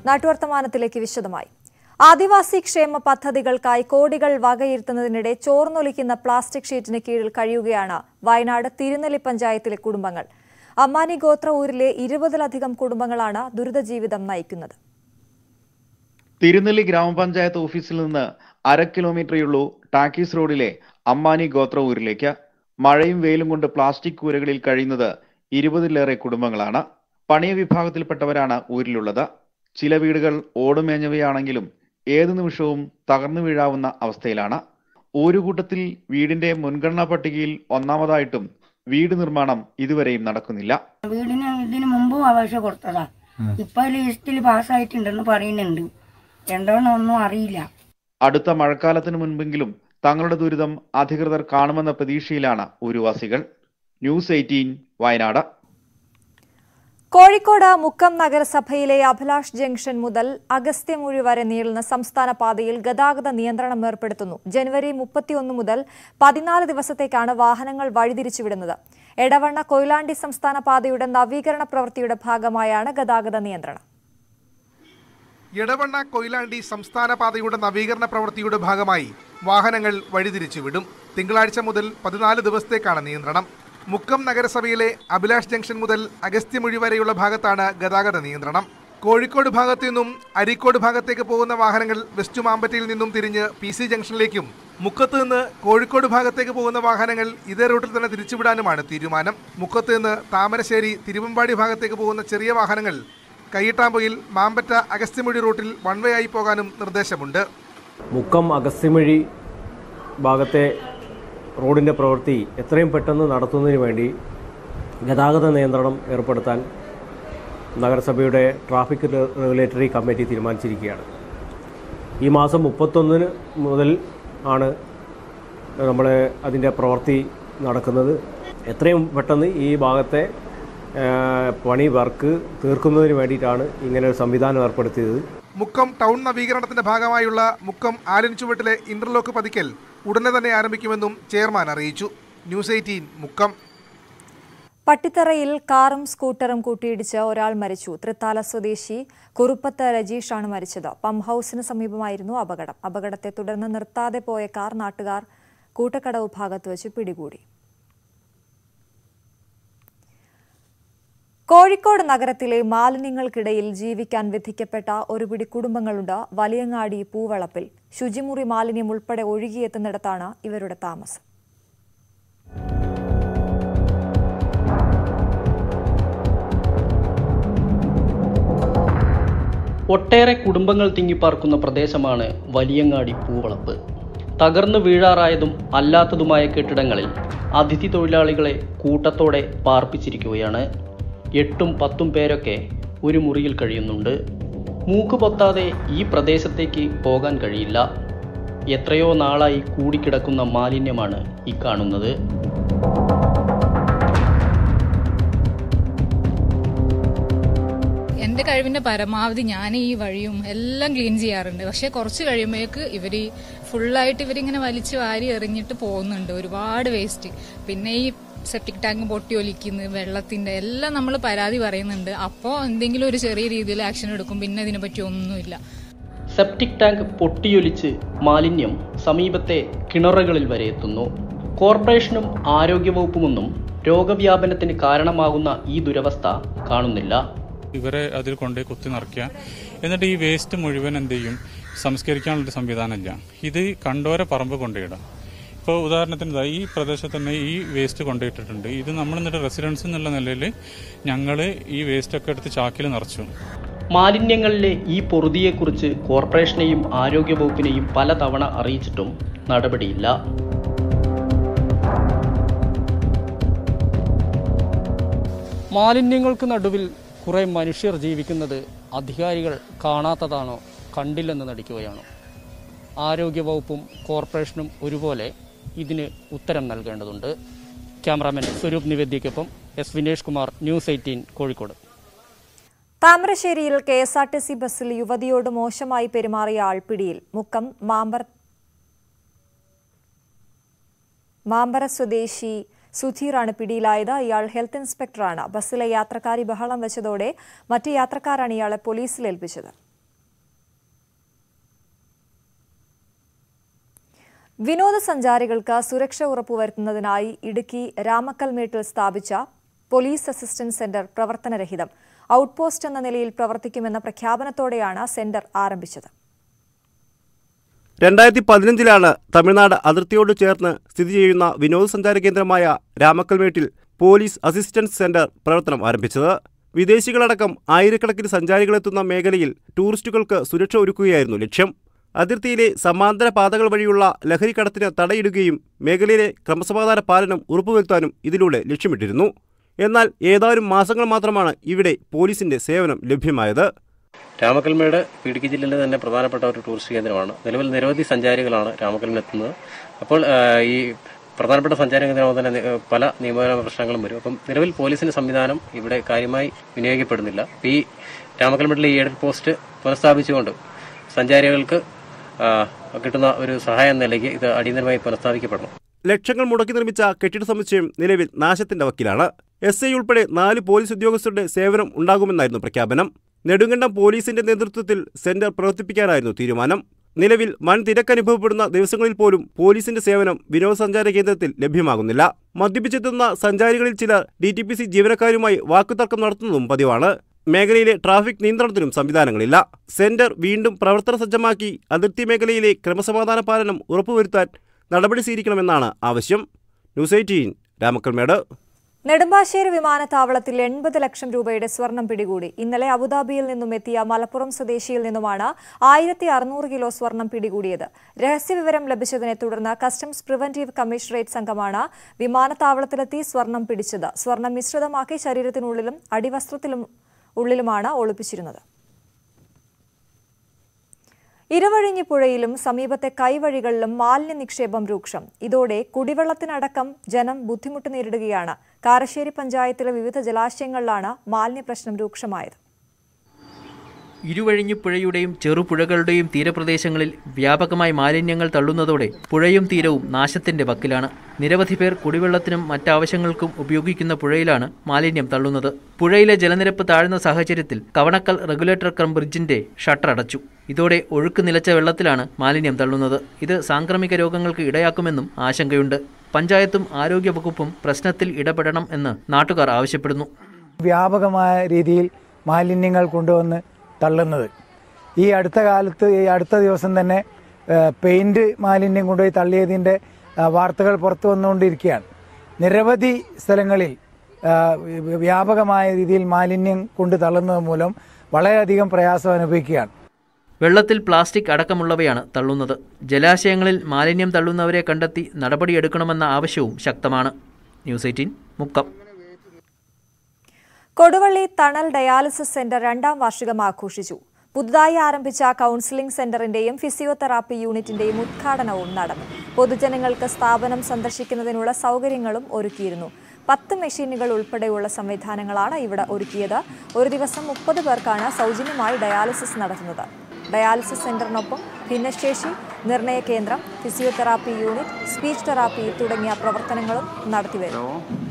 നാട്ടുവർത്തമാനത്തിലേക്ക് വിശദമായി ആദിവാസി ക്ഷേമ പദ്ധതികൾക്കായി കോടികൾ വകയിരുത്തുന്നതിനിടെ ചോർന്നൊലിക്കുന്ന പ്ലാസ്റ്റിക് ഷീറ്റിന് കീഴിൽ കഴിയുകയാണ് വയനാട് തിരുനെല്ലി പഞ്ചായത്തിലെ കുടുംബങ്ങൾ അമ്മാനി ഗോത്ര ഊരിലെ ഇരുപതിലധികം കുടുംബങ്ങളാണ് ദുരിതജീവിതം നയിക്കുന്നത് തിരുനെല്ലി ഗ്രാമപഞ്ചായത്ത് ഓഫീസിൽ നിന്ന് അര കിലോമീറ്ററേയുള്ളൂ ടാക്കീസ് റോഡിലെ അമ്മാനി ഗോത്ര ഊരിലേക്ക് മഴയും വെയിലും കൊണ്ട് പ്ലാസ്റ്റിക് കൂരകളിൽ കഴിയുന്നത് ഇരുപതിലേറെ കുടുംബങ്ങളാണ് പണിയ വിഭാഗത്തിൽപ്പെട്ടവരാണ് ഊരിലുള്ളത് ചില വീടുകൾ ഓടുമേഞ്ഞവയാണെങ്കിലും ഏതു നിമിഷവും തകർന്നു വീഴാവുന്ന അവസ്ഥയിലാണ് ഊരുകൂട്ടത്തിൽ വീടിന്റെ മുൻഗണനാ പട്ടികയിൽ ഒന്നാമതായിട്ടും വീട് നിർമ്മാണം ഇതുവരെയും നടക്കുന്നില്ല വീടിന് ഇതിന് മുമ്പും അപേക്ഷ കൊടുത്തതാ ഇപ്പൊ ലിസ്റ്റിൽ പാസ്സായിട്ടുണ്ടെന്ന് പറയുന്നുണ്ട് എന്താണെന്ന് ഒന്നും അറിയില്ല അടുത്ത മഴക്കാലത്തിന് മുൻപെങ്കിലും തങ്ങളുടെ ദുരിതം അധികൃതർ കാണുമെന്ന പ്രതീക്ഷയിലാണ് ഊരുവാസികൾ ന്യൂസ് എയ്റ്റീൻ വയനാട് കോഴിക്കോട് മുക്കം നഗരസഭയിലെ അഭിലാഷ് ജംഗ്ഷൻ മുതൽ അഗസ്ത്യമൂഴി വരെ നീളുന്ന സംസ്ഥാന പാതയിൽ ഗതാഗത നിയന്ത്രണം ഏർപ്പെടുത്തുന്നു ജനുവരി മുപ്പത്തിയൊന്ന് മുതൽ പതിനാല് ദിവസത്തേക്കാണ് വാഹനങ്ങൾ വഴിതിരിച്ചുവിടുന്നത് എടവണ്ണ കൊയിലാണ്ടി സംസ്ഥാന പാതയുടെ നവീകരണ പ്രവൃത്തിയുടെ ഭാഗമായാണ് ഗതാഗത നിയന്ത്രണം എടവണ്ണ കൊയിലാണ്ടി സംസ്ഥാന പാതയുടെ നവീകരണ പ്രവൃത്തിയുടെ ഭാഗമായി വാഹനങ്ങൾ വഴിതിരിച്ചു വിടും തിങ്കളാഴ്ച മുതൽ പതിനാല് ദിവസത്തേക്കാണ് നിയന്ത്രണം മുക്കം നഗരസഭയിലെ അഭിലാഷ് ജംഗ്ഷൻ മുതൽ അഗസ്ത്യമൊഴി വരെയുള്ള ഭാഗത്താണ് ഗതാഗത നിയന്ത്രണം കോഴിക്കോട് ഭാഗത്തു നിന്നും അരീക്കോട് ഭാഗത്തേക്ക് പോകുന്ന വാഹനങ്ങൾ വെസ്റ്റ് മാമ്പറ്റയിൽ നിന്നും തിരിഞ്ഞ് പി സി ജംഗ്ഷനിലേക്കും മുക്കത്ത് നിന്ന് കോഴിക്കോട് ഭാഗത്തേക്ക് പോകുന്ന വാഹനങ്ങൾ ഇതേ റൂട്ടിൽ തന്നെ തിരിച്ചുവിടാനുമാണ് തീരുമാനം മുക്കത്ത് നിന്ന് താമരശ്ശേരി തിരുവമ്പാടി ഭാഗത്തേക്ക് പോകുന്ന ചെറിയ വാഹനങ്ങൾ കയ്യിട്ടാമ്പൊയിൽ മാമ്പറ്റ അഗസ്ത്യമൊഴി റൂട്ടിൽ വൺ വേ ആയി പോകാനും നിർദ്ദേശമുണ്ട് മുക്കം അഗസ്ത്യമഴി ഭാഗത്തെ റോഡിൻ്റെ പ്രവൃത്തി എത്രയും പെട്ടെന്ന് നടത്തുന്നതിന് വേണ്ടി ഗതാഗത നിയന്ത്രണം ഏർപ്പെടുത്താൻ നഗരസഭയുടെ ട്രാഫിക് റെഗുലേറ്ററി കമ്മിറ്റി തീരുമാനിച്ചിരിക്കുകയാണ് ഈ മാസം മുപ്പത്തൊന്നിന് മുതൽ ആണ് നമ്മൾ അതിൻ്റെ പ്രവൃത്തി നടക്കുന്നത് എത്രയും പെട്ടെന്ന് ഈ ഭാഗത്തെ ആ, പണി വർക്ക് തീർക്കുന്നതിന് വേണ്ടിയിട്ടാണ് ഇങ്ങനെ ഒരു സംവിധാനം ഏർപ്പെടുത്തിയത് മുക്കം ടൗൺ നവീകരണത്തിന്റെ ഭാഗമായുള്ള മുക്കം ആലിൻചുവട്ടിലെ ഇന്റർലോക്ക് പതിക്കൽ ഉടനെ തന്നെ ആരംഭിക്കുമെന്നും ചെയർമാൻ അറിയിച്ചു ന്യൂസ് എയ്റ്റീൻ മുക്കം പട്ടിത്തറയിൽ കാറും സ്കൂട്ടറും കൂട്ടിയിടിച്ച് ഒരാൾ മരിച്ചു തൃത്താല സ്വദേശി കുറുപ്പത്ത് രജീഷാണ് മരിച്ചത് പമ്പ് ഹൌസിന് സമീപമായിരുന്നു അപകടം അപകടത്തെ തുടർന്ന് നിർത്താതെ പോയ കാർ നാട്ടുകാർ കൂട്ടക്കടവ് ഭാഗത്ത് വെച്ച് പിടികൂടി കോഴിക്കോട് നഗരത്തിലെ മാലിന്യങ്ങൾക്കിടയിൽ ജീവിക്കാൻ വിധിക്കപ്പെട്ട ഒരു പിടി കുടുംബങ്ങളുണ്ട് വലിയങ്ങാടി പൂവളപ്പിൽ ശുചിമുറി മാലിന്യം ഉൾപ്പെടെ ഒഴുകിയെത്തുന്നിടത്താണ് ഇവരുടെ താമസം ഒട്ടേറെ കുടുംബങ്ങൾ തിങ്ങിപ്പാർക്കുന്ന പ്രദേശമാണ് വലിയങ്ങാടി പൂവളപ്പ് തകർന്നു വീഴാറായതും അല്ലാത്തതുമായ കെട്ടിടങ്ങളിൽ അതിഥി തൊഴിലാളികളെ കൂട്ടത്തോടെ പാർപ്പിച്ചിരിക്കുകയാണ് എട്ടും പത്തും പേരൊക്കെ ഒരു മുറിയിൽ കഴിയുന്നുണ്ട് മൂക്ക് പൊത്താതെ ഈ പ്രദേശത്തേക്ക് പോകാൻ കഴിയില്ല എത്രയോ നാളായി കൂടിക്കിടക്കുന്ന മാലിന്യമാണ് ഈ കാണുന്നത് എന്റെ കഴിവിന്റെ പരമാവധി ഞാൻ ഈ വഴിയും എല്ലാം ക്ലീൻ ചെയ്യാറുണ്ട് പക്ഷെ കുറച്ച് കഴിയുമ്പോഴേക്ക് ഇവര് ഫുള്ളായിട്ട് ഇവരിങ്ങനെ വലിച്ചു വാരി എറിഞ്ഞിട്ട് പോകുന്നുണ്ട് ഒരുപാട് വേസ്റ്റ് പിന്നെ ഈ സെപ്റ്റിക് ടാങ്ക് പൊട്ടി ഒലിക്കുന്നു വെള്ളത്തിന്റെ എല്ലാം നമ്മൾ പരാതി പറയുന്നുണ്ട് അപ്പോൾ എന്തെങ്കിലും ഒരു ചെറിയ രീതിയിൽ ആക്ഷൻ എടുക്കും പിന്നെ ഇതിനെപ്പറ്റി ഒന്നുമില്ല സെപ്റ്റിക് ടാങ്ക് പൊട്ടിയൊലിച്ച് മാലിന്യം സമീപത്തെ കിണറുകളിൽ വരെ എത്തുന്നു കോർപ്പറേഷനും ആരോഗ്യവകുപ്പുമൊന്നും രോഗവ്യാപനത്തിന് കാരണമാകുന്ന ഈ ദുരവസ്ഥ കാണുന്നില്ല ഇവരെ അതിൽ കൊണ്ടുപോയി കുത്തി നിറയ്ക്കുക എന്നിട്ട് ഈ വേസ്റ്റ് മുഴുവൻ എന്ത് ചെയ്യും സംസ്കരിക്കാനുള്ളൊരു സംവിധാനമില്ല ഇത് കണ്ടോര പറമ്പ് കൊണ്ടുപോയിടാം ഇപ്പോൾ ഉദാഹരണത്തിന് ഇതാ ഈ പ്രദേശത്ത് തന്നെ ഈ വേസ്റ്റ് കൊണ്ടുപോയിട്ടിട്ടുണ്ട് ഇത് നമ്മൾ എന്നിട്ട് റെസിഡൻസ് എന്നുള്ള നിലയിൽ ഞങ്ങൾ ഈ വേസ്റ്റൊക്കെ എടുത്ത് ചാക്കിൽ നിറച്ചു മാലിന്യങ്ങളിലെ ഈ പൊറുതിയെക്കുറിച്ച് കോർപ്പറേഷനെയും ആരോഗ്യവകുപ്പിനെയും പലതവണ അറിയിച്ചിട്ടും നടപടിയില്ല മാലിന്യങ്ങൾക്ക് നടുവിൽ കുറെ മനുഷ്യർ ജീവിക്കുന്നത് അധികാരികൾ കാണാത്തതാണോ കണ്ടില്ലെന്ന് നടിക്കുകയാണോ ആരോഗ്യവകുപ്പും കോർപ്പറേഷനും ഒരുപോലെ ഇതിന് ഉത്തരം നൽകേണ്ടതുണ്ട് ക്യാമറാമാൻ സ്വരൂപ് നിവേദ്യയ്ക്കൊപ്പം S Vinesh Kumar News eighteen Kozhikode താമരശ്ശേരിയിൽ K S R T C ബസ്സിൽ യുവതിയോട് മോശമായി പെരുമാറിയ ആൾ പിടിയിൽ മുക്കം മാമ്പർ മാമ്പര സ്വദേശി സുധീറാണ് പിടിയിലായത് ഇയാൾ ഹെൽത്ത് ഇൻസ്പെക്ടറാണ് ബസ്സിലെ യാത്രക്കാരി ബഹളം വെച്ചതോടെ മറ്റ് യാത്രക്കാരാണ് ഇയാളെ പോലീസിൽ ഏൽപ്പിച്ചത് വിനോദസഞ്ചാരികൾക്ക് സുരക്ഷ ഉറപ്പുവരുത്തുന്നതിനായി ഇടുക്കി രാമക്കൽമേട്ടിൽ സ്ഥാപിച്ച പോലീസ് അസിസ്റ്റന്റ് സെന്റർ പ്രവർത്തനരഹിതം ഔട്ട്പോസ്റ്റ് എന്ന നിലയിൽ പ്രവർത്തിക്കുമെന്ന പ്രഖ്യാപനത്തോടെയാണ് സെന്റർ ആരംഭിച്ചത് രണ്ടായിരത്തി പതിനഞ്ചിലാണ് തമിഴ്നാട് അതിർത്തിയോട് ചേർന്ന് സ്ഥിതി ചെയ്യുന്ന വിനോദസഞ്ചാര കേന്ദ്രമായ രാമക്കൽമേട്ടിൽ പോലീസ് അസിസ്റ്റൻസ് സെന്റർ പ്രവർത്തനം ആരംഭിച്ചത് വിദേശികളടക്കം ആയിരക്കണക്കിന് സഞ്ചാരികളെത്തുന്ന മേഖലയിൽ ടൂറിസ്റ്റുകൾക്ക് സുരക്ഷ ഒരുക്കുകയായിരുന്നു ലക്ഷ്യം അതിർത്തിയിലെ സമാന്തര പാതകൾ വഴിയുള്ള ലഹരിക്കടത്തിന് തടയിടുകയും മേഖലയിലെ ക്രമസമാധാന പാലനം ഉറപ്പുവരുത്താനും ഇതിലൂടെ ലക്ഷ്യമിട്ടിരുന്നു എന്നാൽ ഏതാനും മാസങ്ങൾ മാത്രമാണ് ഇവിടെ പോലീസിന്റെ സേവനം ലഭ്യമായത് രാമക്കൽമേട് ഇടുക്കി ജില്ലയിലെ തന്നെ പ്രധാനപ്പെട്ട ഒരു ടൂറിസ്റ്റ് കേന്ദ്രമാണ് നിലവിൽ നിരവധി സഞ്ചാരികളാണ് രാമക്കൽമേട് എത്തുന്നത് അപ്പോൾ ആ, ഈ പ്രധാനപ്പെട്ട സഞ്ചാര കേന്ദ്രമാകുമ്പോൾ തന്നെ നി- പല നിയമപരമായ പ്രശ്നങ്ങളും വരും അപ്പം നിലവിൽ പോലീസിന്റെ സംവിധാനം ഇവിടെ കാര്യമായി വിനിയോഗിക്കപ്പെടുന്നില്ല ഈ രാമക്കൽമേട്ടിലെ ഈ എയ്ഡഡ് പോസ്റ്റ് പുനഃസ്ഥാപിച്ചുകൊണ്ട് സഞ്ചാരികൾക്ക് ആ, കിട്ടുന്ന ഒരു സഹായം എന്ന നിലയ്ക്ക് ഇത് അടിയന്തരമായി പുനഃസ്ഥാപിക്കപ്പെടണം ലക്ഷങ്ങൾ മുടക്കി നിർമ്മിച്ച കെട്ടിട സമുച്ചയം നിലവിൽ നാശത്തിന്റെ വക്കിലാണ് എസ് ഐ ഉൾപ്പെടെ നാല് പോലീസ് ഉദ്യോഗസ്ഥരുടെ സേവനം ഉണ്ടാകുമെന്നായിരുന്നു പ്രഖ്യാപനം നെടുങ്കണ്ടം പോലീസിന്റെ നേതൃത്വത്തിൽ സെന്റർ പ്രവർത്തിപ്പിക്കാനായിരുന്നു തീരുമാനം നിലവിൽ വൻ തിരക്കനുഭവപ്പെടുന്ന ദിവസങ്ങളിൽ പോലും പോലീസിന്റെ സേവനം വിനോദസഞ്ചാര കേന്ദ്രത്തിൽ ലഭ്യമാകുന്നില്ല മദ്യപിച്ചെത്തുന്ന സഞ്ചാരികളിൽ ചിലർ ഡി ടി പി സി ജീവനക്കാരുമായി വാക്കുതർക്കം നടത്തുന്നതും പതിവാണ് മേഖലയിലെ ട്രാഫിക് നിയന്ത്രണത്തിനും സംവിധാനങ്ങളില്ല സെന്റർ വീണ്ടും പ്രവർത്തന സജ്ജമാക്കി അതിർത്തി മേഖലയിലെ ക്രമസമാധാന പാലനം ഉറപ്പുവരുത്താൻ നടപടി സ്വീകരിക്കണമെന്നാണ് ആവശ്യം ന്യൂസ് എയ്റ്റീൻ രാമക്കൽമേട് നെടുമ്പാശ്ശേരി വിമാനത്താവളത്തിൽ എൺപത് ലക്ഷം രൂപയുടെ സ്വർണം പിടികൂടി ഇന്നലെ അബുദാബിയിൽ നിന്നും എത്തിയ മലപ്പുറം സ്വദേശിയിൽ നിന്നുമാണ് ആയിരത്തി അറുന്നൂറ് കിലോ സ്വർണം പിടികൂടിയത് രഹസ്യവിവരം ലഭിച്ചതിനെ തുടർന്ന് കസ്റ്റംസ് പ്രിവന്റീവ് കമ്മീഷണറേറ്റ് സംഘമാണ് വിമാനത്താവളത്തിലെത്തി സ്വർണം പിടിച്ചത് സ്വർണം മിശ്രിതമാക്കി ശരീരത്തിനുള്ളിലും അടിവസ്ത്രത്തിലും ഉള്ളിലുമാണ് ഒളിപ്പിച്ചിരുന്നത് ഇരുവഴിഞ്ഞി പുഴയിലും സമീപത്തെ കൈവഴികളിലും മാലിന്യ നിക്ഷേപം രൂക്ഷം ഇതോടെ കുടിവെള്ളത്തിനടക്കം ജനം ബുദ്ധിമുട്ട് നേരിടുകയാണ് കാരശ്ശേരി പഞ്ചായത്തിലെ വിവിധ ജലാശയങ്ങളിലാണ് മാലിന്യ പ്രശ്നം രൂക്ഷമായത് ഇരുവഴിഞ്ഞിപ്പുഴയുടെയും ചെറുപുഴകളുടെയും തീരപ്രദേശങ്ങളിൽ വ്യാപകമായി മാലിന്യങ്ങൾ തള്ളുന്നതോടെ പുഴയും തീരവും നാശത്തിന്റെ വക്കിലാണ് നിരവധി പേർ കുടിവെള്ളത്തിനും മറ്റാവശ്യങ്ങൾക്കും ഉപയോഗിക്കുന്ന പുഴയിലാണ് മാലിന്യം തള്ളുന്നത് പുഴയിലെ ജലനിരപ്പ് താഴ്ന്ന സാഹചര്യത്തിൽ കവണക്കൽ റെഗുലേറ്റർ കം ബ്രിഡ്ജിന്റെ ഷട്ടർ അടച്ചു ഇതോടെ ഒഴുക്ക് നിലച്ച വെള്ളത്തിലാണ് മാലിന്യം തള്ളുന്നത് ഇത് സാംക്രമിക രോഗങ്ങൾക്ക് ഇടയാക്കുമെന്നും ആശങ്കയുണ്ട് പഞ്ചായത്തും ആരോഗ്യവകുപ്പും പ്രശ്നത്തിൽ ഇടപെടണം എന്ന് നാട്ടുകാർ ആവശ്യപ്പെടുന്നു വ്യാപകമായ രീതിയിൽ മാലിന്യങ്ങൾ കൊണ്ടുവന്ന് തള്ളുന്നത് ഈ അടുത്ത കാലത്ത് ഈ അടുത്ത ദിവസം തന്നെ ഏഹ്, പെയിന്റ് മാലിന്യം കൊണ്ടുപോയി തള്ളിയതിൻ്റെ ആ, വാർത്തകൾ പുറത്തു വന്നുകൊണ്ടിരിക്കുകയാണ് നിരവധി സ്ഥലങ്ങളിൽ ആ, വ്യാപകമായ രീതിയിൽ മാലിന്യം കൊണ്ട് തള്ളുന്നത് മൂലം വളരെയധികം പ്രയാസം അനുഭവിക്കുകയാണ് വെള്ളത്തിൽ പ്ലാസ്റ്റിക് അടക്കമുള്ളവയാണ് തള്ളുന്നത് ജലാശയങ്ങളിൽ മാലിന്യം തള്ളുന്നവരെ കണ്ടെത്തി നടപടിയെടുക്കണമെന്ന ആവശ്യവും ശക്തമാണ് ന്യൂസ് എയ്റ്റീൻ മുക്കം കൊടുവള്ളി തണൽ ഡയാലിസിസ് സെന്റർ രണ്ടാം വാർഷികം ആഘോഷിച്ചു പുതുതായി ആരംഭിച്ച കൌൺസിലിംഗ് സെന്ററിന്റെയും ഫിസിയോതെറാപ്പി യൂണിറ്റിന്റെയും ഉദ്ഘാടനവും നടന്നു പൊതുജനങ്ങൾക്ക് സ്ഥാപനം സന്ദർശിക്കുന്നതിനുള്ള സൗകര്യങ്ങളും ഒരുക്കിയിരുന്നു പത്ത് മെഷീനുകൾ ഉൾപ്പെടെയുള്ള സംവിധാനങ്ങളാണ് ഇവിടെ ഒരുക്കിയത് ഒരു ദിവസം മുപ്പത് പേർക്കാണ് സൗജന്യമായി ഡയാലിസിസ് നടത്തുന്നത് ഡയാലിസിസ് സെന്ററിനൊപ്പം ഭിന്നശേഷി നിർണയ കേന്ദ്രം ഫിസിയോതെറാപ്പി യൂണിറ്റ് സ്പീച്ച് തെറാപ്പി തുടങ്ങിയ പ്രവർത്തനങ്ങളും നടത്തിവരുന്നു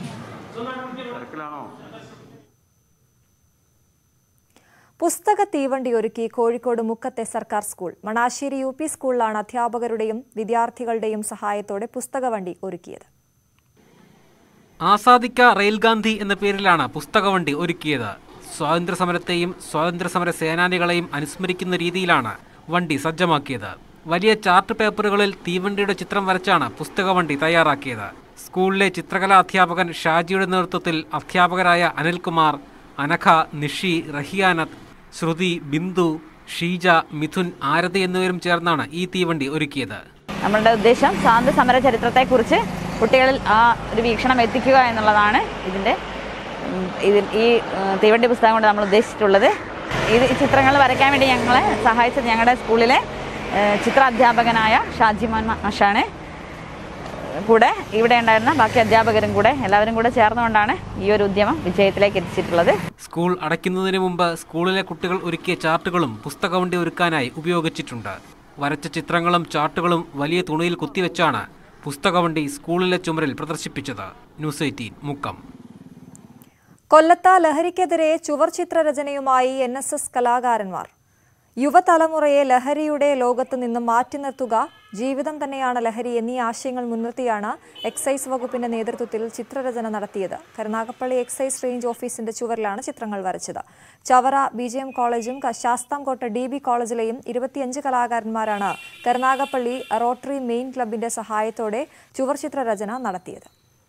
പുസ്തക തീവണ്ടി ഒരുക്കി കോഴിക്കോട് മുക്കത്തെ സർക്കാർ സ്കൂൾ മണാശ്ശേരി യു പി സ്കൂളിലാണ് അധ്യാപകരുടെയും വിദ്യാർത്ഥികളുടെയും സഹായത്തോടെ പുസ്തകവണ്ടി ഒരുക്കിയത് ആസാദിക്ക റെയിൽ ഗാന്ധി എന്ന പേരിലാണ് പുസ്തകവണ്ടി ഒരുക്കിയത് സ്വാതന്ത്ര്യ സമരത്തെയും സ്വാതന്ത്ര്യ സമര സേനാനികളെയും അനുസ്മരിക്കുന്ന രീതിയിലാണ് വണ്ടി സജ്ജമാക്കിയത് വലിയ ചാർട്ട് പേപ്പറുകളിൽ തീവണ്ടിയുടെ ചിത്രം വരച്ചാണ് പുസ്തകവണ്ടി തയ്യാറാക്കിയത് സ്കൂളിലെ ചിത്രകലാ അധ്യാപകൻ ഷാജിയുടെ നേതൃത്വത്തിൽ അധ്യാപകരായ അനിൽകുമാർ അനഘ നിഷി റഹിയാനത്ത് ശ്രുതി ബിന്ദു ഷീജ മിഥുൻ ആരതി എന്നിവരും ചേർന്നാണ് ഈ തീവണ്ടി ഒരുക്കിയത് നമ്മളുടെ ഉദ്ദേശം സ്വാതന്ത്ര്യ സമര ചരിത്രത്തെക്കുറിച്ച് കുട്ടികളിൽ ആ ഒരു വീക്ഷണം എത്തിക്കുക എന്നുള്ളതാണ് ഇതിൻ്റെ ഉം, ഇതിൽ ഈ ഉം, തീവണ്ടി പുസ്തകം കൊണ്ട് നമ്മൾ ഉദ്ദേശിച്ചിട്ടുള്ളത് ഇത് ഈ ചിത്രങ്ങൾ വരയ്ക്കാൻ വേണ്ടി ഞങ്ങളെ സഹായിച്ചത് ഞങ്ങളുടെ സ്കൂളിലെ ഏഹ്, ചിത്ര അധ്യാപകനായ ഷാജിമോൻ മാഷാണ് കൂടെ ഇവിടെ ഉണ്ടായിരുന്ന ബാക്കി അധ്യാപകരും കൂടെ എല്ലാവരും കൂടെ ചേർന്നുകൊണ്ടാണ് ഈ ഒരു ഉദ്യമം വിജയത്തിലേക്ക് എത്തിച്ചിട്ടുള്ളത് സ്കൂൾ അടയ്ക്കുന്നതിന് മുമ്പ് സ്കൂളിലെ കുട്ടികൾ ഒരുക്കിയ ചാർട്ടുകളും പുസ്തകവണ്ടി ഒരുക്കാനായി ഉപയോഗിച്ചിട്ടുണ്ട് വരച്ച ചിത്രങ്ങളും ചാർട്ടുകളും വലിയ തുണിയിൽ കുത്തിവെച്ചാണ് പുസ്തകവണ്ടി സ്കൂളിലെ ചുമരിൽ പ്രദർശിപ്പിച്ചത് ന്യൂസ് എയ്റ്റീൻ മുക്കം കൊല്ലത്ത ലഹരിക്കെതിരെ ചുവർചിത്ര രചനയുമായി എൻ എസ് എസ് കലാകാരന്മാർ യുവതലമുറയെ ലഹരിയുടെ ലോകത്ത് നിന്ന് മാറ്റി നിർത്തുക ജീവിതം തന്നെയാണ് ലഹരി എന്നീ ആശയങ്ങൾ മുൻനിർത്തിയാണ് എക്സൈസ് വകുപ്പിന്റെ നേതൃത്വത്തിൽ ചിത്രരചന നടത്തിയത് കരുനാഗപ്പള്ളി എക്സൈസ് റേഞ്ച് ഓഫീസിന്റെ ചുവരിലാണ് ചിത്രങ്ങൾ വരച്ചത് ചവറ ബി ജെ എം കോളേജും ക- ശാസ്താംകോട്ട ഡി ബി കോളേജിലെയും ഇരുപത്തിയഞ്ച് കലാകാരന്മാരാണ് കരുനാഗപ്പള്ളി റോട്ടറി മെയിൻ ക്ലബിന്റെ സഹായത്തോടെ ചുവർ ചിത്രരചന നടത്തിയത്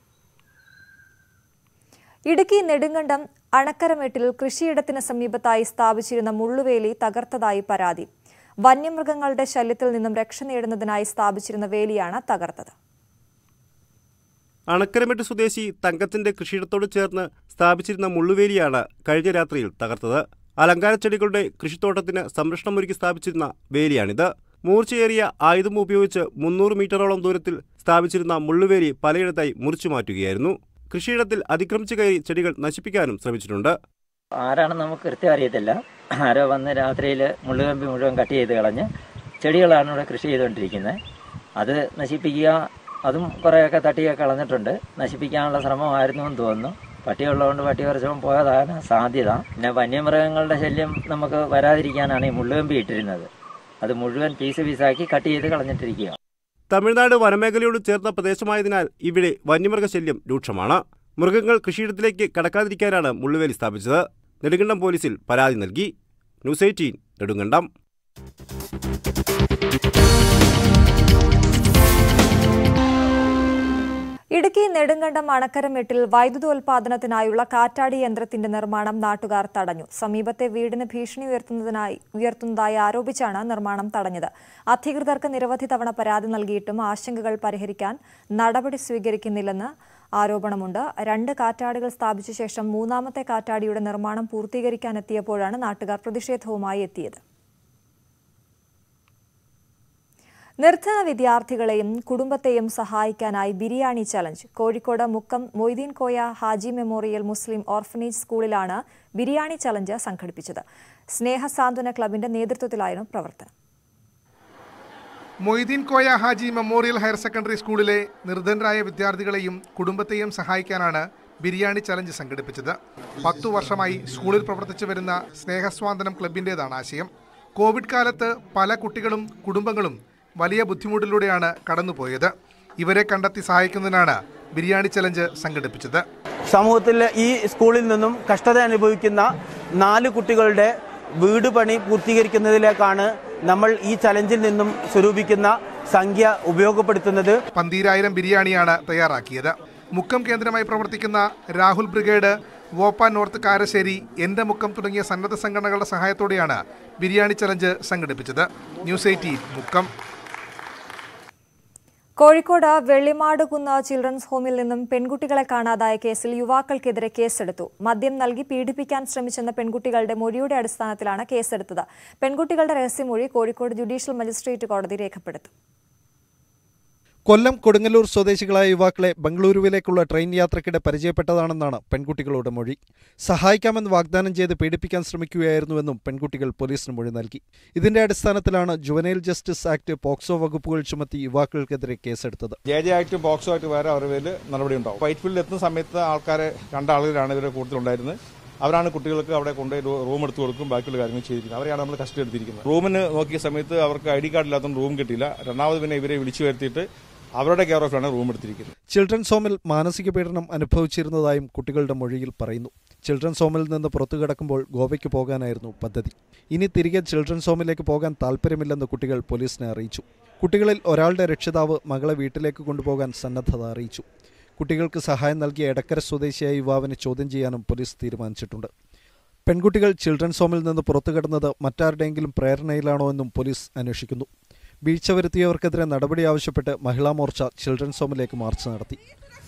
ഇടുക്കി നെടുങ്കണ്ടം അണക്കരമേട്ടിൽ കൃഷിയിടത്തിന് സമീപത്തായി സ്ഥാപിച്ചിരുന്ന മുള്ളുവേലി തകർത്തതായി പരാതി വന്യമൃഗങ്ങളുടെ ശല്യത്തിൽ നിന്നും രക്ഷ നേടുന്നതിനായി സ്ഥാപിച്ചിരുന്ന വേലിയാണ് തകർത്തത് അണക്കരമെട്ട് സ്വദേശി തങ്കത്തിന്റെ കൃഷിയിടത്തോട് ചേർന്ന് സ്ഥാപിച്ചിരുന്ന മുള്ളുവേലിയാണ് കഴിഞ്ഞ രാത്രിയിൽ തകർത്തത് അലങ്കാര ചെടികളുടെ കൃഷിത്തോട്ടത്തിന് സംരക്ഷണമൊരുക്കി സ്ഥാപിച്ചിരുന്ന വേലിയാണിത് മൂർച്ചയേറിയ ആയുധം ഉപയോഗിച്ച് മുന്നൂറ് മീറ്ററോളം ദൂരത്തിൽ സ്ഥാപിച്ചിരുന്ന മുള്ളുവേലി പലയിടത്തായി മുറിച്ചു മാറ്റുകയായിരുന്നു കൃഷിയിടത്തിൽ അതിക്രമിച്ചു കയറി ചെടികൾ നശിപ്പിക്കാനും ശ്രമിച്ചിട്ടുണ്ട് ആരാണെന്ന് നമുക്ക് കൃത്യം അറിയത്തില്ല ആരോ വന്ന് രാത്രിയിൽ മുള്ളുകമ്പി മുഴുവൻ കട്ട് ചെയ്ത് കളഞ്ഞ് ചെടികളാണ് ഇവിടെ കൃഷി ചെയ്തുകൊണ്ടിരിക്കുന്നത് അത് നശിപ്പിക്കുക അതും കുറേയൊക്കെ തട്ടിയൊക്കെ കളഞ്ഞിട്ടുണ്ട് നശിപ്പിക്കാനുള്ള ശ്രമമായിരുന്നു എന്ന് തോന്നുന്നു പട്ടിയുള്ളതുകൊണ്ട് പട്ടി കുറച്ചും പോയതാണ് സാധ്യത പിന്നെ വന്യമൃഗങ്ങളുടെ ശല്യം നമുക്ക് വരാതിരിക്കാനാണ് ഈ മുള്ളുകമ്പി ഇട്ടിരുന്നത് അത് മുഴുവൻ പീസ് പീസാക്കി കട്ട് ചെയ്ത് കളഞ്ഞിട്ടിരിക്കുക തമിഴ്നാട് വനമേഖലയോട് ചേർന്ന പ്രദേശമായതിനാൽ ഇവിടെ വന്യമൃഗശല്യം രൂക്ഷമാണ് മൃഗങ്ങൾ കൃഷിയിടത്തിലേക്ക് കടക്കാതിരിക്കാനാണ് മുള്ളുവേലി സ്ഥാപിച്ചത് നെടുങ്കണ്ടം പോലീസിൽ പരാതി നൽകി ന്യൂസ് എയ്റ്റീൻ നെടുങ്കണ്ടം ഇടുക്കി നെടുങ്കണ്ടം അണക്കരമെട്ടിൽ വൈദ്യുതോൽപാദനത്തിനായുള്ള കാറ്റാടി യന്ത്രത്തിന്റെ നിർമ്മാണം നാട്ടുകാർ തടഞ്ഞു സമീപത്തെ വീടിന് ഭീഷണി ഉയർത്തുന്നതിനായി ഉയർത്തുന്നതായി ആരോപിച്ചാണ് നിർമ്മാണം തടഞ്ഞത് അധികൃതർക്ക് നിരവധി തവണ പരാതി നൽകിയിട്ടും ആശങ്കകൾ പരിഹരിക്കാൻ നടപടി സ്വീകരിക്കുന്നില്ലെന്ന് ആരോപണമുണ്ട് രണ്ട് കാറ്റാടികൾ സ്ഥാപിച്ച ശേഷം മൂന്നാമത്തെ കാറ്റാടിയുടെ നിർമ്മാണം പൂർത്തീകരിക്കാനെത്തിയപ്പോഴാണ് നാട്ടുകാർ പ്രതിഷേധവുമായി എത്തിയത് നിർധന വിദ്യാർത്ഥികളെയും കുടുംബത്തെയും സഹായിക്കാനായി biryani challenge Kozhikode Mukkam Moideen Koya Haji memorial Muslim orphanage സ്കൂളിലാണ് ബിരിയാണി ചലഞ്ച് സംഘടിപ്പിച്ചത് സ്നേഹ സാന്ത്വന ക്ലബിന്റെ നേതൃത്വത്തിലായിരുന്നു പ്രവർത്തനം Moideen Koya Haji memorial higher secondary സ്കൂളിലെ നിർധനരായ വിദ്യാർത്ഥികളെയും കുടുംബത്തെയും സഹായിക്കാനാണ് ബിരിയാണി ചലഞ്ച് സംഘടിപ്പിച്ചത് പത്തു വർഷമായി സ്കൂളിൽ പ്രവർത്തിച്ചു വരുന്ന സ്നേഹസ്വാന്തനം ക്ലബിൻ്റെതാണ് ആശയം കോവിഡ് കാലത്ത് പല കുട്ടികളും കുടുംബങ്ങളും വലിയ ബുദ്ധിമുട്ടിലൂടെയാണ് കടന്നുപോയത് ഇവരെ കണ്ടെത്തി സഹായിക്കുന്നതിനാണ് ബിരിയാണി ചലഞ്ച് സംഘടിപ്പിച്ചത് സമൂഹത്തിൽ ഈ സ്കൂളിൽ നിന്നും കഷ്ടത അനുഭവിക്കുന്ന നാല് കുട്ടികളുടെ വീട് പണി പൂർത്തീകരിക്കുന്നതിലേക്കാണ് നമ്മൾ ഈ ചലഞ്ചിൽ നിന്നും സ്വരൂപിക്കുന്ന സംഖ്യ ഉപയോഗപ്പെടുത്തുന്നത് പന്തീരായിരം ബിരിയാണിയാണ് തയ്യാറാക്കിയത് മുക്കം കേന്ദ്രമായി പ്രവർത്തിക്കുന്ന രാഹുൽ ബ്രിഗേഡ് വോപ്പ നോർത്ത് കാരശ്ശേരി എന്റെ മുക്കം തുടങ്ങിയ സന്നദ്ധ സംഘടനകളുടെ സഹായത്തോടെയാണ് ബിരിയാണി ചലഞ്ച് സംഘടിപ്പിച്ചത് news eighteen Mukkam Kozhikode Vellimadukunnu children's ഹോമിൽ നിന്നും പെൺകുട്ടികളെ കാണാതായ കേസിൽ യുവാക്കൾക്കെതിരെ കേസെടുത്തു മദ്യം നൽകി പീഡിപ്പിക്കാൻ ശ്രമിച്ചെന്ന പെൺകുട്ടികളുടെ മൊഴിയുടെ അടിസ്ഥാനത്തിലാണ് കേസെടുത്തത് പെൺകുട്ടികളുടെ രഹസ്യമൊഴി കോഴിക്കോട് ജുഡീഷ്യൽ മജിസ്ട്രേറ്റ് കോടതി രേഖപ്പെടുത്തും കൊല്ലം കൊടുങ്ങല്ലൂർ സ്വദേശികളായ യുവാക്കളെ ബംഗളൂരുവിലേക്കുള്ള ട്രെയിൻ യാത്രയ്ക്കിടെ പരിചയപ്പെട്ടതാണെന്നാണ് പെൺകുട്ടികളുടെ മൊഴി സഹായിക്കാമെന്ന് വാഗ്ദാനം ചെയ്ത് പീഡിപ്പിക്കാൻ ശ്രമിക്കുകയായിരുന്നുവെന്നും പെൺകുട്ടികൾ പോലീസിന് മൊഴി നൽകി ഇതിന്റെ അടിസ്ഥാനത്തിലാണ് ജുവനൈൽ ജസ്റ്റിസ് ആക്ട് പോക്സോ വകുപ്പുകൾ ചുമത്തി യുവാക്കൾക്കെതിരെ കേസെടുത്തത് J J act POCSO act വേറെ അവരുടെ പേരിൽ നടപടി ഉണ്ടാവും വൈറ്റ് ഫീൽഡിൽ എത്തുന്ന സമയത്ത് ആൾക്കാരെ രണ്ടാളുകളാണ് ഇവരുടെ കൂടുതലുണ്ടായിരുന്നത് അവരാണ് കുട്ടികൾക്ക് അവിടെ കൊണ്ടുപോയി റൂ- റൂം എടുത്തു കൊടുക്കും ബാക്കിയുള്ള കാര്യങ്ങൾ ചെയ്തിരിക്കുന്നത് അവരെയാണ് നമ്മൾ കസ്റ്റഡി എടുത്തിരിക്കുന്നത് റൂമിന് നോക്കിയ സമയത്ത് അവർക്ക് ഐ ഡി കാർഡ് ഇല്ലാത്തതുകൊണ്ട് റൂം കിട്ടിയില്ല രണ്ടാമത് പിന്നെ ഇവരെ വിളിച്ചു വരുത്തിയിട്ട് അവരുടെ കെയർ ഓഫിലാണ് റൂം എടുത്തിരിക്കുന്നത് ചിൽഡ്രൻസ് ഹോമിൽ മാനസിക പീഡനം അനുഭവിച്ചിരുന്നതായും കുട്ടികളുടെ മൊഴിയിൽ പറയുന്നു ചിൽഡ്രൻസ് ഹോമിൽ നിന്ന് പുറത്തു കിടക്കുമ്പോൾ ഗോവയ്ക്ക് പോകാനായിരുന്നു പദ്ധതി ഇനി തിരികെ ചിൽഡ്രൻസ് ഹോമിലേക്ക് പോകാൻ താല്പര്യമില്ലെന്ന് കുട്ടികൾ പോലീസിനെ അറിയിച്ചു കുട്ടികളിൽ ഒരാളുടെ രക്ഷിതാവ് മകളെ വീട്ടിലേക്ക് കൊണ്ടുപോകാൻ സന്നദ്ധത അറിയിച്ചു കുട്ടികൾക്ക് സഹായം നൽകിയ എടക്കര സ്വദേശിയായ യുവാവിനെ ചോദ്യം ചെയ്യാനും പോലീസ് തീരുമാനിച്ചിട്ടുണ്ട് പെൺകുട്ടികൾ ചിൽഡ്രൻസ് ഹോമിൽ നിന്ന് പുറത്തു കിടന്നത് മറ്റാരുടെയെങ്കിലും പ്രേരണയിലാണോ എന്നും പോലീസ് അന്വേഷിക്കുന്നു വീഴ്ച വരുത്തിയവർക്കെതിരെ നടപടി ആവശ്യപ്പെട്ട് മഹിളാ മോർച്ച ചിൽഡ്രൻസ് ഹോമിലേക്ക് മാർച്ച് നടത്തി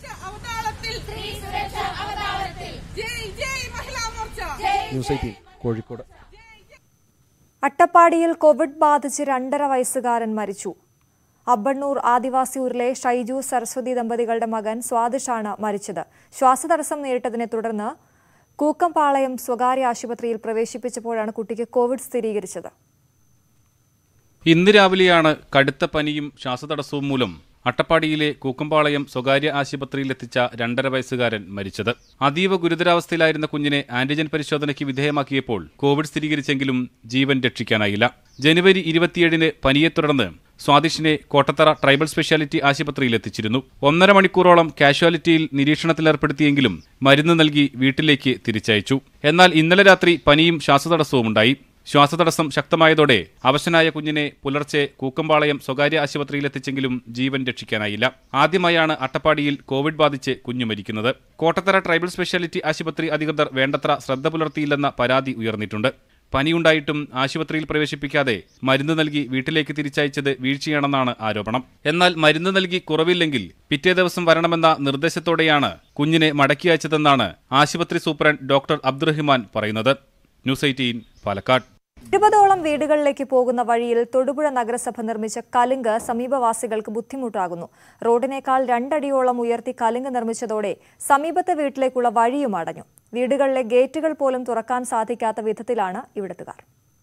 ന്യൂസ് എയ്റ്റീൻ കോഴിക്കോട് അട്ടപ്പാടിയിൽ കോവിഡ് ബാധിച്ച് രണ്ടര വയസ്സുകാരൻ മരിച്ചു അബ്ബണ്ണൂർ ആദിവാസി ഊരിലെ ഷൈജു സരസ്വതി ദമ്പതികളുടെ മകൻ സ്വാദിഷാണ് മരിച്ചത് ശ്വാസതടസ്സം നേരിട്ടതിനെ തുടർന്ന് കൂക്കംപാളയം സ്വകാര്യ ആശുപത്രിയിൽ പ്രവേശിപ്പിച്ചപ്പോഴാണ് കുട്ടിക്ക് കോവിഡ് സ്ഥിരീകരിച്ചത് ഇന്ന് രാവിലെയാണ് കടുത്ത പനിയും ശ്വാസതടസ്സവും മൂലം അട്ടപ്പാടിയിലെ കൂക്കമ്പാളയം സ്വകാര്യ ആശുപത്രിയിലെത്തിച്ച രണ്ടര വയസ്സുകാരൻ മരിച്ചത് അതീവ ഗുരുതരാവസ്ഥയിലായിരുന്ന കുഞ്ഞിനെ ആന്റിജൻ പരിശോധനയ്ക്ക് വിധേയമാക്കിയപ്പോൾ കോവിഡ് സ്ഥിരീകരിച്ചെങ്കിലും ജീവൻ രക്ഷിക്കാനായില്ല ജനുവരി ഇരുപത്തിയേഴിന് പനിയെ തുടർന്ന് സ്വാദിഷിനെ കോട്ടത്തറ ട്രൈബൽ സ്പെഷ്യാലിറ്റി ആശുപത്രിയിൽ എത്തിച്ചിരുന്നു ഒന്നര മണിക്കൂറോളം കാഷ്വാലിറ്റിയിൽ നിരീക്ഷണത്തിലേർപ്പെടുത്തിയെങ്കിലും മരുന്ന് നൽകി വീട്ടിലേക്ക് തിരിച്ചയച്ചു എന്നാൽ ഇന്നലെ രാത്രി പനിയും ശ്വാസതടസ്സവും ഉണ്ടായി ശ്വാസതടസ്സം ശക്തമായതോടെ അവശനായ കുഞ്ഞിനെ പുലർച്ചെ കൂക്കമ്പാളയം സ്വകാര്യ ആശുപത്രിയിലെത്തിച്ചെങ്കിലും ജീവൻ രക്ഷിക്കാനായില്ല ആദ്യമായാണ് അട്ടപ്പാടിയിൽ കോവിഡ് ബാധിച്ച് കുഞ്ഞു മരിക്കുന്നത് കോട്ടത്തറ ട്രൈബൽ സ്പെഷ്യാലിറ്റി ആശുപത്രി അധികൃതർ വേണ്ടത്ര ശ്രദ്ധ പുലർത്തിയില്ലെന്ന പരാതി ഉയർന്നിട്ടുണ്ട് പനിയുണ്ടായിട്ടും ആശുപത്രിയിൽ പ്രവേശിപ്പിക്കാതെ മരുന്ന് നൽകി വീട്ടിലേക്ക് തിരിച്ചയച്ചത് വീഴ്ചയാണെന്നാണ് ആരോപണം എന്നാൽ മരുന്ന് നൽകി കുറവില്ലെങ്കിൽ പിറ്റേ ദിവസം വരണമെന്ന നിർദ്ദേശത്തോടെയാണ് കുഞ്ഞിനെ മടക്കി അയച്ചതെന്നാണ് ആശുപത്രി സൂപ്രണ്ട് ഡോക്ടർ അബ്ദുറഹിമാൻ പറയുന്നത് ന്യൂസ് എയ്റ്റീൻ പാലക്കാട് ഇരുപതോളം വീടുകളിലേക്ക് പോകുന്ന വഴിയിൽ തൊടുപുഴ നഗരസഭ നിർമ്മിച്ച കലുങ്ക് സമീപവാസികൾക്ക് ബുദ്ധിമുട്ടാകുന്നു റോഡിനേക്കാൾ രണ്ടടിയോളം ഉയർത്തി കലുങ്ക് നിർമ്മിച്ചതോടെ സമീപത്തെ വീട്ടിലേക്കുള്ള വഴിയും അടഞ്ഞു വീടുകളിലെ ഗേറ്റുകൾ പോലും തുറക്കാൻ സാധിക്കാത്ത വിധത്തിലാണ് ഇവിടത്തുകാർ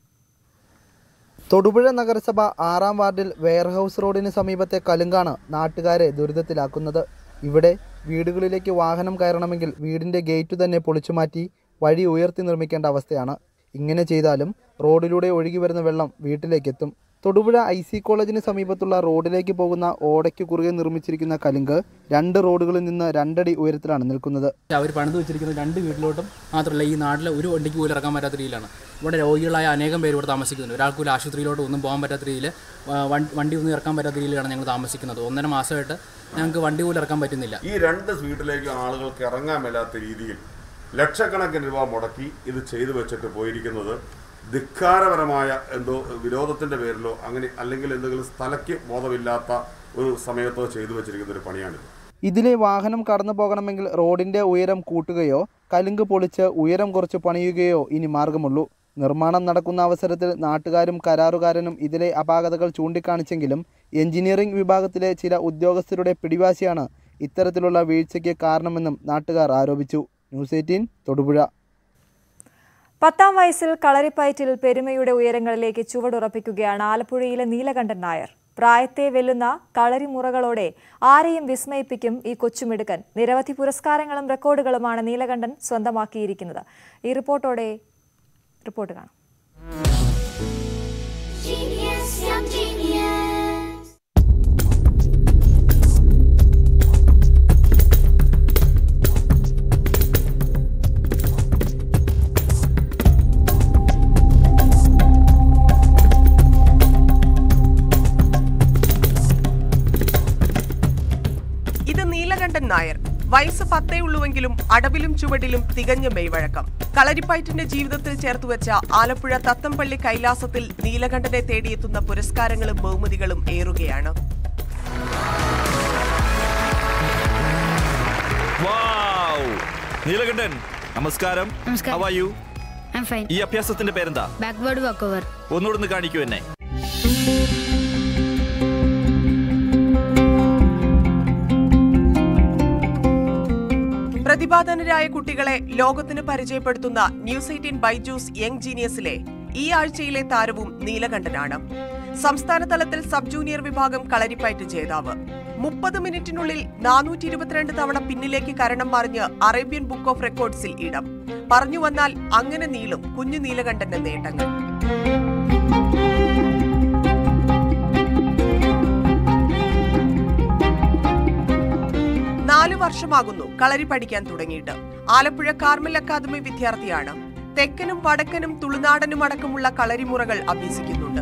തൊടുപുഴ നഗരസഭ ആറാം വാർഡിൽ വെയർഹൌസ് റോഡിന് സമീപത്തെ കലുങ്കാണ് നാട്ടുകാരെ ദുരിതത്തിലാക്കുന്നത് ഇവിടെ വീടുകളിലേക്ക് വാഹനം കയറണമെങ്കിൽ വീടിന്റെ ഗേറ്റ് തന്നെ പൊളിച്ചുമാറ്റി വഴി ഉയർത്തി നിർമ്മിക്കേണ്ട അവസ്ഥയാണ് ഇങ്ങനെ ചെയ്താലും റോഡിലൂടെ ഒഴുകി വരുന്ന വെള്ളം വീട്ടിലേക്കെത്തും തൊടുപുഴ ഐ സി കോളേജിന് സമീപത്തുള്ള റോഡിലേക്ക് പോകുന്ന ഓടയ്ക്ക് കുറുകെ നിർമ്മിച്ചിരിക്കുന്ന കലുങ്ക് രണ്ട് റോഡുകളിൽ നിന്ന് രണ്ടടി ഉയരത്തിലാണ് നിൽക്കുന്നത് അവർ പണിത് വെച്ചിരിക്കുന്ന രണ്ട് വീട്ടിലോട്ടും മാത്രമല്ല ഈ നാട്ടിലെ ഒരു വണ്ടിക്ക് പോലും ഇറക്കാൻ പറ്റാത്ത രീതിയിലാണ് ഇവിടെ രോഗികളായ അനേകം പേര് ഇവിടെ താമസിക്കുന്നുണ്ട് ഒരാൾക്ക് പോലും ആശുപത്രിയിലോട്ട് ഒന്നും പോകാൻ പറ്റാത്ത രീതിയിൽ വണ്ടി ഒന്നും ഇറക്കാൻ പറ്റാത്ത രീതിയിലാണ് ഞങ്ങൾ താമസിക്കുന്നത് ഒന്നര മാസമായിട്ട് ഞങ്ങൾക്ക് വണ്ടി പോലും ഇറക്കാൻ പറ്റുന്നില്ല ഈ രണ്ട് വീട്ടിലേക്ക് ആളുകൾക്ക് ഇറങ്ങാൻ മേലാത്ത രീതിയിൽ ലക്ഷക്കണക്കിന് രൂപ മുടക്കി ഇത് ചെയ്തു വെച്ചിട്ട് പോയിരിക്കുന്നത് ധിക്കാരപരമായ എന്തോ വിരോധത്തിന്റെ പേരിലോ അങ്ങനെ അല്ലെങ്കിൽ എന്തെങ്കിലും സ്ഥലയ്ക്ക് ബോധമില്ലാത്ത ഒരു സമയത്തോ ചെയ്തു വെച്ചിരിക്കുന്ന ഒരു പണിയാണിത് ഇതിലെ വാഹനം കടന്നു പോകണമെങ്കിൽ റോഡിന്റെ ഉയരം കൂട്ടുകയോ കലുങ്ക് പൊളിച്ച് ഉയരം കുറച്ച് പണിയുകയോ ഇനി മാർഗമുള്ളൂ നിർമ്മാണം നടക്കുന്ന അവസരത്തിൽ നാട്ടുകാരും കരാറുകാരനും ഇതിലെ അപാകതകൾ ചൂണ്ടിക്കാണിച്ചെങ്കിലും എഞ്ചിനീയറിംഗ് വിഭാഗത്തിലെ ചില ഉദ്യോഗസ്ഥരുടെ പിടിവാശിയാണ് ഇത്തരത്തിലുള്ള വീഴ്ചയ്ക്ക് കാരണമെന്നും നാട്ടുകാർ ആരോപിച്ചു ന്യൂസ് എയ്റ്റീൻ തൊടുപുഴ പത്താം വയസ്സിൽ കളരിപ്പയറ്റിൽ പെരുമയുടെ ഉയരങ്ങളിലേക്ക് ചുവടുറപ്പിക്കുകയാണ് ആലപ്പുഴയിലെ നീലകണ്ഠൻ നായർ പ്രായത്തെ വെല്ലുന്ന കളരിമുറകളോടെ ആരെയും വിസ്മയിപ്പിക്കും ഈ കൊച്ചുമിടുക്കൻ നിരവധി പുരസ്കാരങ്ങളും റെക്കോർഡുകളുമാണ് നീലകണ്ഠൻ സ്വന്തമാക്കിയിരിക്കുന്നത് ഈ റിപ്പോർട്ടോടെ റിപ്പോർട്ട് കാണാം ഇത് നീലകണ്ഠൻ നായർ വയസ്സ് പത്തേ ഉള്ളുവെങ്കിലും അടവിലും ചുവടിലും തികഞ്ഞ മെയ്വഴക്കം കളരിപ്പയറ്റിന്റെ ജീവിതത്തിൽ ചേർത്തുവെച്ച ആലപ്പുഴ തത്തമ്പള്ളി കൈലാസത്തിൽ നീലകണ്ഠനെ തേടിയെത്തുന്ന പുരസ്കാരങ്ങളും ബഹുമതികളും ഏറുകയാണ് നീലകണ്ഠൻ നമസ്കാരം How are you? ഈ അഭ്യാസത്തിന്റെ പേരെന്താ ബാക്ക്വേർഡ് വാക്ക് ഓവർ ഒന്നുകൂടെ ഒന്ന് കാണിക്കൂ എന്നെ പ്രതിഭാധനരായ കുട്ടികളെ ലോകത്തിന് പരിചയപ്പെടുത്തുന്ന ന്യൂസ് എയ്റ്റീൻ ബൈജൂസ് യങ് ജീനിയസിലെ ഈ ആഴ്ചയിലെ താരവും നീലകണ്ഠനാണ് സംസ്ഥാന തലത്തിൽ സബ് ജൂനിയർ വിഭാഗം കളരിപ്പയറ്റ് ജേതാവ് മുപ്പത് മിനിറ്റിനുള്ളിൽ നാനൂറ്റി ഇരുപത്തിരണ്ട് തവണ പിന്നിലേക്ക് കരണം മറിഞ്ഞ് അറേബ്യൻ ബുക്ക് ഓഫ് റെക്കോർഡ്സിൽ ഇടം പറഞ്ഞു വന്നാൽ അങ്ങനെ നീളും കുഞ്ഞു നീലകണ്ഠന്റെ നേട്ടങ്ങൾ നാലു വർഷമാകുന്നു കളരി പഠിക്കാൻ തുടങ്ങിയിട്ട് ആലപ്പുഴ കാർമൽ അക്കാദമി വിദ്യാർത്ഥിയാണ് തെക്കനും വടക്കനും തുളുനാടനും അടക്കമുള്ള കളരിമുറകൾ അഭ്യസിക്കുന്നുണ്ട്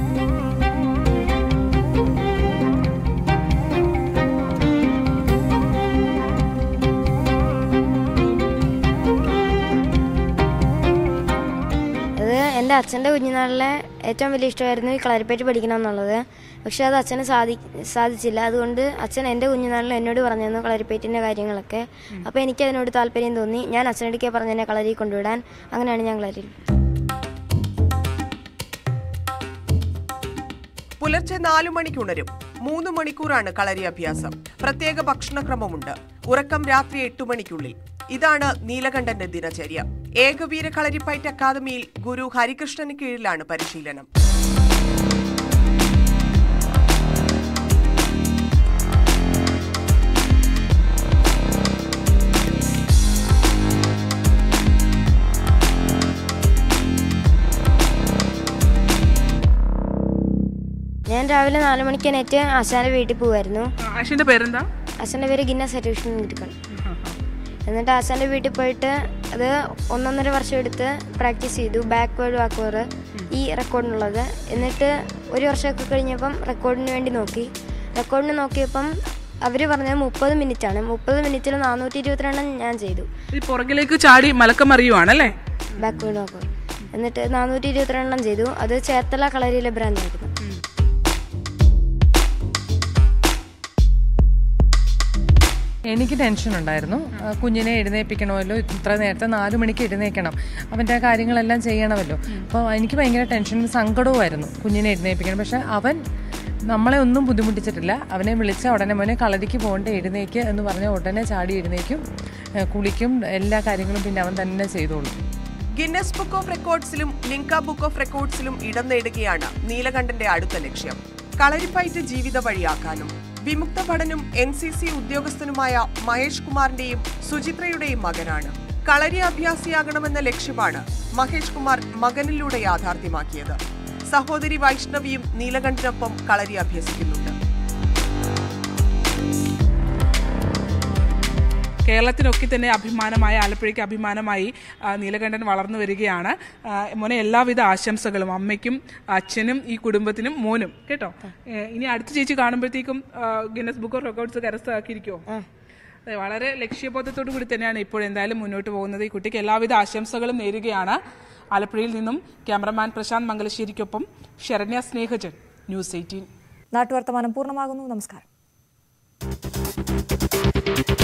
ഇത് എൻ്റെ അച്ഛൻ്റെ കുഞ്ഞുനാളിലെ ഏറ്റവും വലിയ ഇഷ്ടമായിരുന്നു ഈ കളരിപ്പയറ്റ് പഠിക്കണം എന്നുള്ളത് പക്ഷെ അത് അച്ഛന് സാധി സാധിച്ചില്ല അതുകൊണ്ട് അച്ഛൻ എൻ്റെ കുഞ്ഞുനാളിൽ എന്നോട് പറഞ്ഞു തന്നു കളരിപ്പയറ്റിൻ്റെ കാര്യങ്ങളൊക്കെ അപ്പോൾ എനിക്ക് അതിനോട് താല്പര്യം തോന്നി ഞാൻ അച്ഛനടുക്കെ പറഞ്ഞു എന്നെ കളരി കൊണ്ടുവിടാൻ അങ്ങനെയാണ് ഞാൻ കളരിയിൽ പുലർച്ചെ നാലു മണിക്ക് ഉണരും മൂന്ന് മണിക്കൂറാണ് കളരി അഭ്യാസം പ്രത്യേക ഭക്ഷണക്രമമുണ്ട് ഉറക്കം രാത്രി എട്ടു മണിക്കുള്ളിൽ ഇതാണ് നീലകണ്ഠന്റെ ദിനചര്യ ഏകവീര കളരിപ്പയറ്റ് അക്കാദമിയിൽ ഗുരു ഹരികൃഷ്ണന് കീഴിലാണ് പരിശീലനം ഞാൻ രാവിലെ നാല് മണിക്ക് എണീറ്റ് ആശാന്റെ വീട്ടിൽ പോകുമായിരുന്നു ആശാന്റെ പേരെന്താ ആശാന്റെ പേര് ഗിന്നസ് സർട്ടിഫിക്കഷൻ കിട്ടിക്കൾ എന്നിട്ട് ആശാന്റെ വീട്ടിൽ പോയിട്ട് അത് ഒന്നൊന്നര വർഷം എടുത്ത് പ്രാക്ടീസ് ചെയ്തു ബാക്ക്വേർഡ് ബാക്ക്വേർഡ് ഈ റെക്കോർഡിനുള്ളത് എന്നിട്ട് ഒരു വർഷമൊക്കെ കഴിഞ്ഞപ്പം റെക്കോർഡിന് വേണ്ടി നോക്കി റെക്കോർഡിന് നോക്കിയപ്പം അവർ പറഞ്ഞത് മുപ്പത് മിനിറ്റ് ആണ് മുപ്പത് മിനിറ്റിൽ നാനൂറ്റി ഇരുപത്തിരണ്ട് ഞാൻ ചെയ്തു ഈ പുറകിലേക്ക് ചാടി മലക്കം അറിയുവാണല്ലേ ബാക്ക്വേർഡ് ബാക്ക്വേർഡ് എന്നിട്ട് നാനൂറ്റി ഇരുപത്തിരണ്ടെണ്ണം ചെയ്തു അത് ചേർത്തല കളരിയിലെ ബ്രാഞ്ചായിരുന്നു എനിക്ക് ടെൻഷൻ ഉണ്ടായിരുന്നു ആ, കുഞ്ഞിനെ എഴുന്നേൽപ്പിക്കണമല്ലോ ഇത്ര നേരത്തെ നാലു മണിക്ക് എഴുന്നേൽക്കണം അവൻ്റെ ആ കാര്യങ്ങളെല്ലാം ചെയ്യണമല്ലോ അപ്പോൾ എനിക്ക് ഭയങ്കര ടെൻഷനും സങ്കടവുമായിരുന്നു കുഞ്ഞിനെ എഴുന്നേൽപ്പിക്കണം പക്ഷെ അവൻ നമ്മളെ ഒന്നും ബുദ്ധിമുട്ടിച്ചിട്ടില്ല അവനെ വിളിച്ച ഉടനെ മോനെ കളരിക്ക് പോകേണ്ട എഴുന്നേക്ക് എന്ന് പറഞ്ഞ ഉടനെ ചാടി എഴുന്നേക്കും ഏ, കുളിക്കും എല്ലാ കാര്യങ്ങളും പിന്നെ അവൻ തന്നെ ചെയ്തോളും ഗിന്നസ് ബുക്ക് ഓഫ് റെക്കോർഡ്സിലും ലിങ്ക ബുക്ക് ഓഫ് റെക്കോർഡ്സിലും ഇടം നേടുകയാണ് നീലകണ്ഠന്റെ അടുത്ത ലക്ഷ്യം കളരിപ്പയറ്റ് ജീവിത വഴിയാക്കാനും വിമുക്ത ഭടനും എൻ സി സി ഉദ്യോഗസ്ഥനുമായ മഹേഷ് കുമാറിന്റെയും സുചിത്രയുടെയും മകനാണ് കളരി അഭ്യാസിയാകണമെന്ന ലക്ഷ്യമാണ് മഹേഷ് കുമാർ മകനിലൂടെ യാഥാർത്ഥ്യമാക്കിയത് സഹോദരി വൈഷ്ണവിയും നീലകണ്ഠനൊപ്പം കളരി അഭ്യസിക്കുന്നുണ്ട് കേരളത്തിനൊക്കെ തന്നെ അഭിമാനമായ ആലപ്പുഴയ്ക്ക് അഭിമാനമായി ആ, നീലകണ്ഠൻ വളർന്നു വരികയാണ് ആ, മോനെ എല്ലാവിധ ആശംസകളും അമ്മയ്ക്കും അച്ഛനും ഈ കുടുംബത്തിനും മോനും കേട്ടോ ഏ, ഇനി അടുത്ത ചേച്ചി കാണുമ്പോഴത്തേക്കും ആ, ഗിന്നസ് ബുക്ക് ഓഫ് റെക്കോർഡ്സ് കരസ്ഥമാക്കിയിരിക്കുമോ അതെ, വളരെ ലക്ഷ്യബോധത്തോടു കൂടി തന്നെയാണ് ഇപ്പോൾ എന്തായാലും മുന്നോട്ട് പോകുന്നത് ഈ കുട്ടിക്ക് എല്ലാവിധ ആശംസകളും നേരുകയാണ് ആലപ്പുഴയിൽ നിന്നും ക്യാമറമാൻ പ്രശാന്ത് മംഗലശ്ശേരിക്കൊപ്പം ശരണ്യ സ്നേഹജൻ ന്യൂസ് എയ്റ്റീൻ നാട്ടുവർത്തമാനം പൂർണ്ണമാകുന്നു നമസ്കാരം